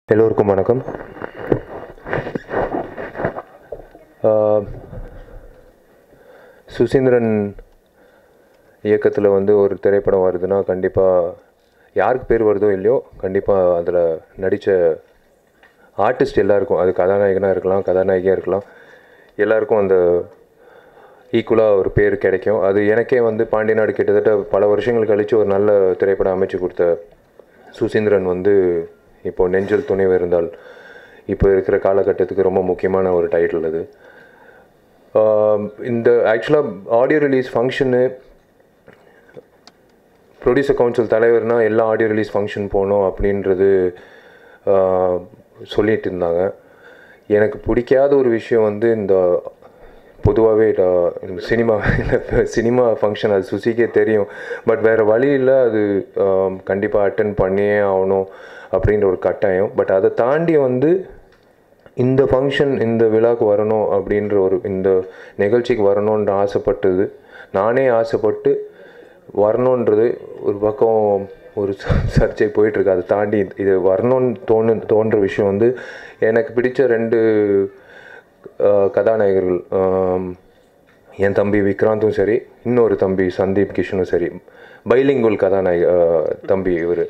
எல்லோருக்கும் வணக்கம் ஆஹ், சுசீந்திரன் இயக்கத்தில் வந்து ஒரு திரைப்படம் வருதுன்னா கண்டிப்பாக யாருக்கு பேர் வருதோ இல்லையோ கண்டிப்பாக அதில் நடித்த ஆர்டிஸ்ட் எல்லாருக்கும் அது கதாநாயகனாக இருக்கலாம் கதாநாயகியாக இருக்கலாம் எல்லாருக்கும் அந்த ஈக்குவலாக ஒரு பேர் கிடைக்கும் அது எனக்கே வந்து பாண்டியநாடு கிட்டத்தட்ட பல வருஷங்கள் கழித்து ஒரு நல்ல திரைப்படம் அமைச்சு கொடுத்த சுசீந்திரன் வந்து இப்போ நெஞ்சல் துணைவு இருந்தால் இப்போ இருக்கிற காலகட்டத்துக்கு ரொம்ப முக்கியமான ஒரு டைட்டில் அது ஆம், இந்த ஆக்சுவலாக ஆடியோ ரிலீஸ் ஃபங்க்ஷனு ப்ரொடியூசர் கவுன்சில் தலைவர்னா எல்லா ஆடியோ ரிலீஸ் ஃபங்க்ஷன் போகணும் அப்படின்றது ஆ, சொல்லிட்டு இருந்தாங்க எனக்கு பிடிக்காத ஒரு விஷயம் வந்து இந்த பொதுவாகவே சினிமா சினிமா ஃபங்க்ஷன் அது சுசிக்கே தெரியும் பட் வேறு வழி இல்லை அது கண்டிப்பாக அட்டன் பண்ணியே ஆகணும் அப்படின்ற ஒரு கட்டாயம் பட் அதை தாண்டி வந்து இந்த ஃபங்க்ஷன் இந்த விழாக்கு வரணும் அப்படின்ற ஒரு இந்த நிகழ்ச்சிக்கு வரணுன்ற ஆசைப்பட்டது நானே ஆசைப்பட்டு வரணுன்றது ஒரு பக்கம் ஒரு ச- சர்ச்சை போயிட்டுருக்கு அதை தாண்டி இது வரணும்னு தோணு தோன்ற விஷயம் வந்து எனக்கு பிடிச்ச ரெண்டு அஹ், கதாநாயகர்கள் ஆம், என் தம்பி விக்ராந்தும் சரி இன்னொரு தம்பி சந்தீப் கிஷனும் சரி பைலிங்குவல் கதாநாயக அஹ், தம்பி இவர்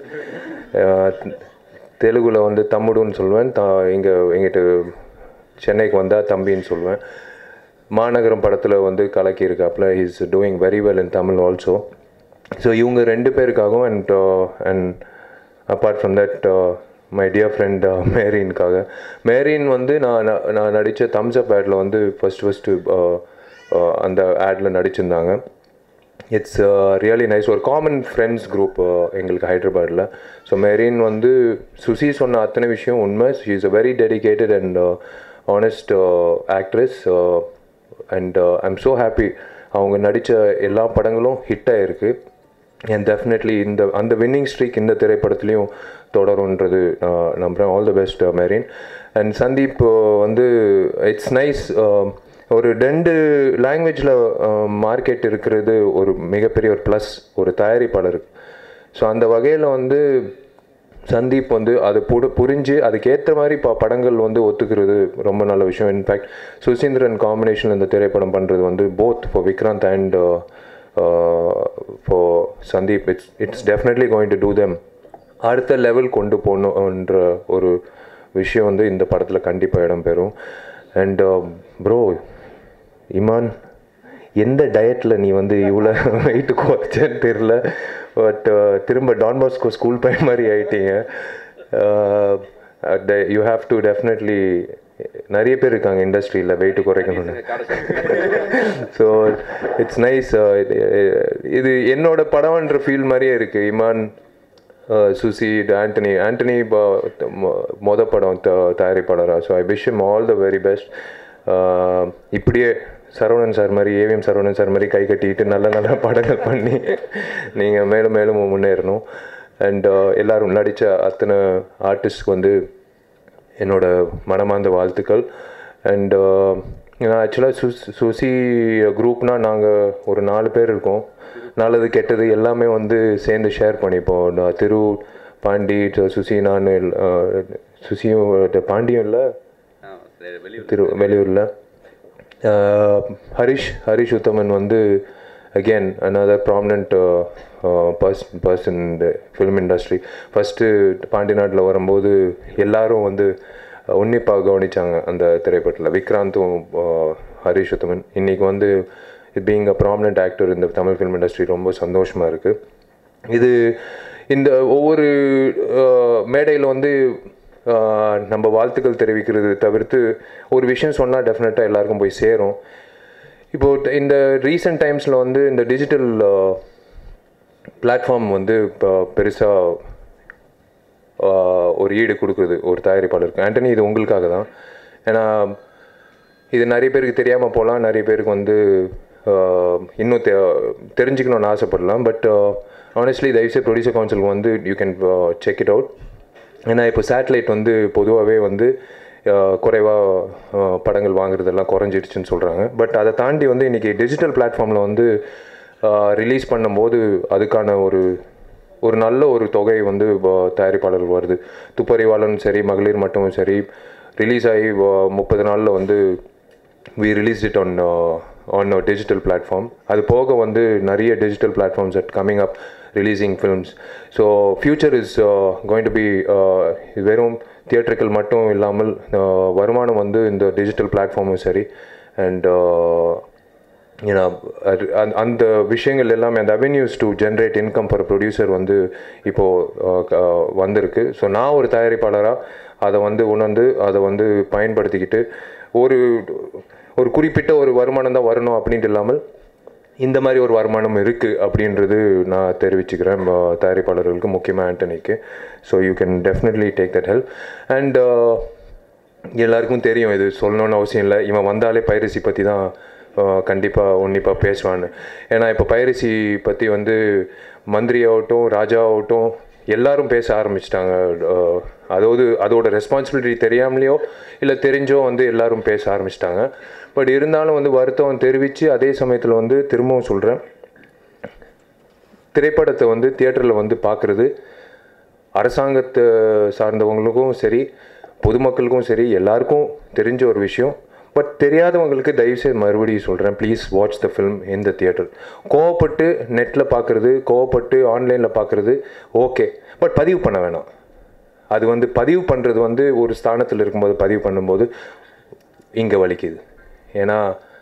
தெலுங்குல வந்து தம்முடுன்னு சொல்லுவேன் த இங்கே எங்கிட்ட சென்னைக்கு வந்தால் தம்பின்னு சொல்லுவேன் மாநகரம் படத்தில் வந்து கலக்கி இருக்காப்புல is doing very well in Tamil also so இவங்க ரெண்டு பேருக்காகவும் and and apart from that my dear friend மேரின்காக மேரின் வந்து நான் ந- நான் நடித்த தம்ஸ் அப் ஆடில் வந்து ஃபஸ்ட் ஃபஸ்ட்டு அந்த ஆடில் நடிச்சிருந்தாங்க இட்ஸ் ரியலி நைஸ் ஒரு காமன் ஃப்ரெண்ட்ஸ் குரூப் எங்களுக்கு ஹைதராபாத்தில் ஸோ மெரின் வந்து சுசி சொன்ன அத்தனை விஷயம் உண்மை she is a very dedicated and honest actress and I'm so happy அவங்க நடித்த எல்லா படங்களும் ஹிட் ஆகிருக்கு அண்ட் டெஃபினெட்லி இந்த அந்த வின்னிங் ஸ்ட்ரீக் இந்த திரைப்படத்துலையும் தொடரும்ன்றது நான் நம்புகிறேன் all the best Merin and Sandeep uh, வந்து இட்ஸ் நைஸ் ஒரு ரெண்டு லாங்குவேஜில் மார்க்கெட் இருக்கிறது ஒரு மிகப்பெரிய ஒரு ப்ளஸ் ஒரு தயாரிப்பாளருக்கு ஸோ அந்த வகையில் வந்து சந்தீப் வந்து அதை புடு புரிஞ்சு அதுக்கேற்ற மாதிரி இப்போ படங்கள் வந்து ஒத்துக்கிறது ரொம்ப நல்ல விஷயம் இன்ஃபேக்ட் சுசீந்திரன் காம்பினேஷன் இந்த திரைப்படம் பண்ணுறது வந்து both for Vikranth and for Sandeep it's it's definitely going to do them அடுத்த லெவல் கொண்டு போகணுன்ற ஒரு விஷயம் வந்து இந்த படத்தில் கண்டிப்பாக இடம்பெறும் அண்ட் ப்ரோ இமான் எந்த டயட்டில் நீ வந்து இவ்வளோ வெயிட் குறைச்சேன்னு தெரில பட் திரும்ப டான் பாஸ்கோ ஸ்கூல் பையன் மாதிரி ஆயிட்டீங்க யூ ஹாவ் டு டெஃபினெட்லி நிறைய பேர் இருக்காங்க இண்டஸ்ட்ரியில் வெயிட் குறைக்கணும்னு ஸோ இட்ஸ் நைஸ் இது என்னோட படம்ன்ற ஃபீல் மாதிரியே இருக்குது இமான் uh, சுசி ஆண்டனி ஆண்டனி ப- மொ- மொத படம் த தயாரிப்பாளராக so I wish them all the very best இப்படியே சரவணன் சார் மாதிரி ஏவிஎம் சரவணன் சார் மாதிரி கை கட்டிக்கிட்டு நல்ல நல்ல படங்கள் பண்ணி நீங்கள் மேலும் மேலும் முன்னேறணும் அண்ட் எல்லாரும் நடித்த அத்தனை ஆர்டிஸ்ட்க்கு வந்து என்னோட மனமார்ந்த வாழ்த்துக்கள் அண்ட் நான் ஆக்சுவலாக சு சுசி குரூப்னால் நாங்கள் ஒரு நாலு பேர் இருக்கோம் நல்லது கெட்டது எல்லாமே வந்து சேர்ந்து ஷேர் பண்ணிப்போம் நான் திரு பாண்டி ட- சுசி நான் எல்- அஹ், சுசியும் ட- பாண்டியும் இல்லை திரு வெளியூரில் ஹரிஷ் ஹரிஷ் உத்தமன் வந்து again another prominent person person இந்த ஃபிலிம் இண்டஸ்ட்ரி ஃபஸ்ட்டு பாண்டி நாட்டில் வரும்போது எல்லாரும் வந்து உன்னிப்பாக கவனிச்சாங்க அந்த திரைப்படத்தில் விக்ராந்தும் uh, ஹரிஷ் உத்தமன் இன்றைக்கி வந்து பீங் அ ப்ராமினென்ட் ஆக்டர் இந்த தமிழ் ஃபிலிம் இண்டஸ்ட்ரி ரொம்ப சந்தோஷமாக இருக்குது இது இந்த ஒவ்வொரு மேடையில் வந்து ஆஹ், நம்ம வாழ்த்துக்கள் தெரிவிக்கிறது தவிர்த்து ஒரு விஷயம் சொன்னால் டெஃபினட்டாக எல்லாருக்கும் போய் சேரும் இப்போ இந்த ரீசெண்ட் டைம்ஸில் வந்து இந்த டிஜிட்டல் பிளாட்ஃபார்ம் வந்து இப்போ பெருசாக ஒரு ஈடு கொடுக்குது ஒரு தயாரிப்பாளருக்கு ஆண்டனி இது உங்களுக்காக தான் ஏன்னா இது நிறைய பேருக்கு தெரியாமல் போகலாம் நிறைய பேருக்கு வந்து ஆஹ், இன்னும் தெ தெரிஞ்சுக்கணும்னு ஆசைப்படலாம் பட் ஆனஸ்ட்லி தயவுசெய்து ப்ரொடியூசர் கவுன்சில் வந்து you can check it out ஏன்னா இப்போ சேட்டலைட் வந்து பொதுவாகவே வந்து குறைவாக படங்கள் வாங்குறதெல்லாம் குறைஞ்சிடுச்சுன்னு சொல்கிறாங்க பட் அதை தாண்டி வந்து இன்றைக்கி டிஜிட்டல் பிளாட்ஃபார்மில் வந்து ரிலீஸ் பண்ணும்போது அதுக்கான ஒரு ஒரு நல்ல ஒரு தொகை வந்து வ- தயாரிப்பாளர்கள் வருது துப்பறிவாளன் சரி மகளிர் மட்டும் சரி ரிலீஸ் ஆகி வ- முப்பது நாளில் வந்து we release it on on digital platform அது போக வந்து நிறைய digital platforms are coming up releasing films so future is going to be வெறும் தியேட்டர்கள் மட்டும் இல்லாமல் uh, வருமானம் வந்து இந்த டிஜிட்டல் பிளாட்ஃபார்மும் சரி அண்ட் ஏன்னா அது அந்த- அந்த விஷயங்கள் எல்லாமே அந்த avenues to generate income for producer வந்து இப்போது வந்திருக்கு ஸோ நான் ஒரு தயாரிப்பாளராக அதை வந்து உணர்ந்து அதை வந்து பயன்படுத்திக்கிட்டு ஒரு ஒரு குறிப்பிட்ட ஒரு வருமானம் தான் வரணும் அப்படின்ட்டு இல்லாமல் இந்த மாதிரி ஒரு வருமானம் இருக்குது அப்படின்றது நான் தெரிவிச்சுக்கிறேன் ம- தயாரிப்பாளர்களுக்கு முக்கியமாக ஆண்டனிக்கு so you can definitely take that help and எல்லாருக்கும் தெரியும் இது சொல்லணும்னு அவசியம் இல்லை இவன் வந்தாலே பைரசி பற்றி தான் கண்டிப்பாக உன்னிப்பாக பேசுவான்னு ஏன்னா இப்போ பைரசி பற்றி வந்து மந்திரி ஆகட்டும் ராஜா ஆகட்டும் எல்லாரும் பேச ஆரம்பிச்சிட்டாங்க அதாவது அதோட ரெஸ்பான்சிபிலிட்டி தெரியாமலையோ இல்லை தெரிஞ்சோ வந்து எல்லாரும் பேச ஆரம்பிச்சிட்டாங்க பட் இருந்தாலும் வந்து வருத்தம் தெரிவித்து அதே சமயத்தில் வந்து திரும்பவும் சொல்கிறேன் திரைப்படத்தை வந்து தியேட்டரில் வந்து பார்க்குறது அரசாங்கத்தை சார்ந்தவங்களுக்கும் சரி பொதுமக்களுக்கும் சரி எல்லாருக்கும் தெரிஞ்ச ஒரு விஷயம் பட் தெரியாதவங்களுக்கு தயவுசெய்து மறுபடியும் சொல்கிறேன் please watch the film in the theatre கோவப்பட்டு நெட்டில் பார்க்குறது கோவப்பட்டு ஆன்லைனில் பார்க்குறது ஓகே பட் பதிவு பண்ண வேணாம் அது வந்து பதிவு பண்ணுறது வந்து ஒரு ஸ்தானத்தில் இருக்கும்போது பதிவு பண்ணும்போது இங்கே வலிக்குது ஏன்னா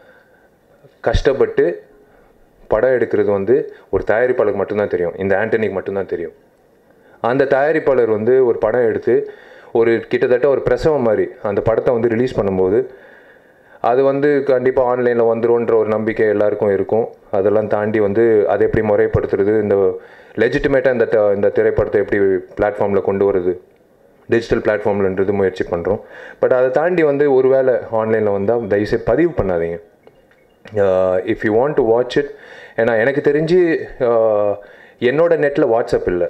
கஷ்டப்பட்டு படம் எடுக்கிறது வந்து ஒரு தயாரிப்பாளருக்கு மட்டும்தான் தெரியும் இந்த ஆண்டனிக்கு மட்டும்தான் தெரியும் அந்த தயாரிப்பாளர் வந்து ஒரு படம் எடுத்து ஒரு கிட்டத்தட்ட ஒரு பிரசவம் மாதிரி அந்த படத்தை வந்து ரிலீஸ் பண்ணும்போது அது வந்து கண்டிப்பாக ஆன்லைனில் வந்துரும்ன்ற ஒரு நம்பிக்கை எல்லாருக்கும் இருக்கும் அதெல்லாம் தாண்டி வந்து அதை எப்படி முறைப்படுத்துறது இந்த லெஜிட்டிமேட்டாக இந்த த- இந்த திரைப்படத்தை எப்படி பிளாட்ஃபார்மில் கொண்டு வருது டிஜிட்டல் பிளாட்ஃபார்ம்லன்றது முயற்சி பண்ணுறோம் பட் அதை தாண்டி வந்து ஒருவேளை ஆன்லைனில் வந்தால் தயவுசெய்து பதிவு பண்ணாதீங்க if you want to watch it ஏன்னா எனக்கு தெரிஞ்சு uh, என்னோட நெட்டில் வாட்ஸ்அப் இல்லை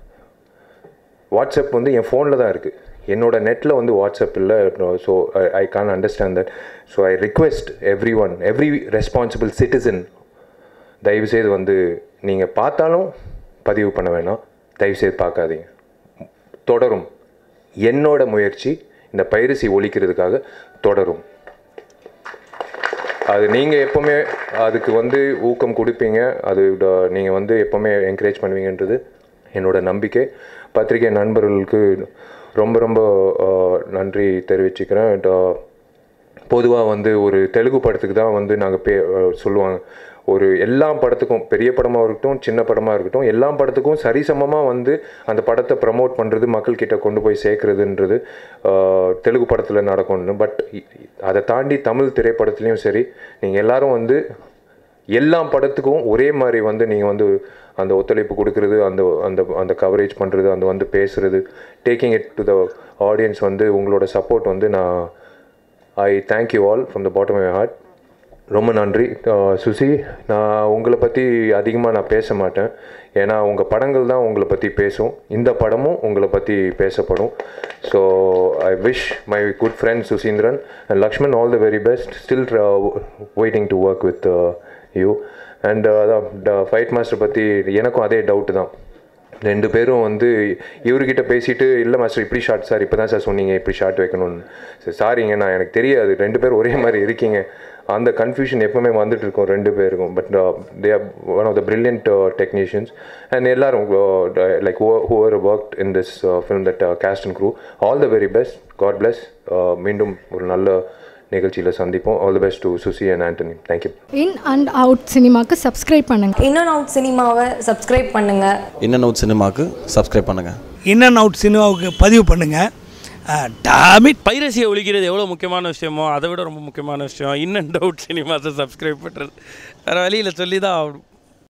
வாட்ஸ்அப் வந்து என் ஃபோனில் தான் இருக்குது என்னோட நெட்டில் வந்து வாட்ஸ்அப் இல்லை so I can understand that so I request everyone every responsible citizen தயவுசெய்து வந்து நீங்கள் பார்த்தாலும் பதிவு பண்ண வேணாம் தயவுசெய்து பார்க்காதீங்க தொடரும் என்னோட முயற்சி இந்த பைரசி ஒழிக்கிறதுக்காக தொடரும் அது நீங்கள் எப்போவுமே அதுக்கு வந்து ஊக்கம் கொடுப்பீங்க அது நீங்கள் வந்து எப்போவுமே என்கரேஜ் பண்ணுவீங்கன்றது என்னோட நம்பிக்கை பத்திரிகை நண்பர்களுக்கு ரொம்ப ரொம்ப அஹ், நன்றி தெரிவிச்சுக்கிறேன் பொதுவாக வந்து ஒரு தெலுங்கு படத்துக்கு தான் வந்து நாங்கள் பே அஹ், சொல்லுவாங்க ஒரு எல்லா படத்துக்கும் பெரிய படமாக இருக்கட்டும் சின்ன படமாக இருக்கட்டும் எல்லா படத்துக்கும் சரிசமமாக வந்து அந்த படத்தை ப்ரமோட் பண்ணுறது மக்கள்கிட்ட கொண்டு போய் சேர்க்குறதுன்றது அஹ், தெலுங்கு படத்தில் நடக்கும்னு பட் அதை தாண்டி தமிழ் திரைப்படத்துலேயும் சரி நீங்கள் எல்லாரும் வந்து எல்லா படத்துக்கும் ஒரே மாதிரி வந்து நீங்கள் வந்து அந்த ஒத்துழைப்பு கொடுக்கறது அந்த அந்த அந்த கவரேஜ் பண்ணுறது அந்த வந்து பேசுகிறது taking it to the audience வந்து உங்களோட சப்போர்ட் வந்து நான் I thank you all from the bottom my heart ரொம்ப நன்றி அஹ் சுசி நான் உங்களை பற்றி அதிகமாக நான் பேச மாட்டேன் ஏன்னா உங்கள் படங்கள் தான் உங்களை பற்றி பேசும் இந்த படமும் உங்களை பற்றி பேசப்படும் so I wish my good friend Suseenthiran and Lakshman all the very best still waiting to work with you and அதான் ஃபைட் மாஸ்டர் பற்றி எனக்கும் அதே டவுட்டு தான் ரெண்டு பேரும் வந்து இவர்கிட்ட பேசிட்டு இல்லை மாஸ்டர் இப்படி ஷார்ட் சார் இப்போ தான் சார் சொன்னீங்க இப்படி ஷார்ட் வைக்கணும்னு சரி சாரிங்க நான் எனக்கு தெரியாது ரெண்டு பேரும் ஒரே மாதிரி இருக்கீங்க அந்த கன்ஃபியூஷன் எப்பவுமே வந்துட்டு இருக்கும் ரெண்டு பேருக்கும் but they are one of the brilliant technicians and எல்லாரும் like whoever work in this film that cast and crew all the very best God bless மீண்டும் ஒரு நல்ல நிகழ்ச்சியில் சந்திப்போம் all the best to Susi and Antony thank you in and out சினிமாக்கு subscribe பண்ணுங்க in and out சினிமாவை subscribe பண்ணுங்கள் இன் அண்ட் அவுட் சினிமாவுக்கு சப்ஸ்கிரைப் பண்ணுங்கள் இன் அண்ட் அவுட் சினிமாவுக்கு பதிவு பண்ணுங்கள் டாமிட் பைரசியை ஒழிக்கிறது எவ்வளோ முக்கியமான விஷயமோ அதை விட ரொம்ப முக்கியமான விஷயம் இன் அண்ட் அவுட் சினிமாஸை சப்ஸ்கிரைப் பண்ணுறது வேறு வழியில் சொல்லி தான் ஆகணும்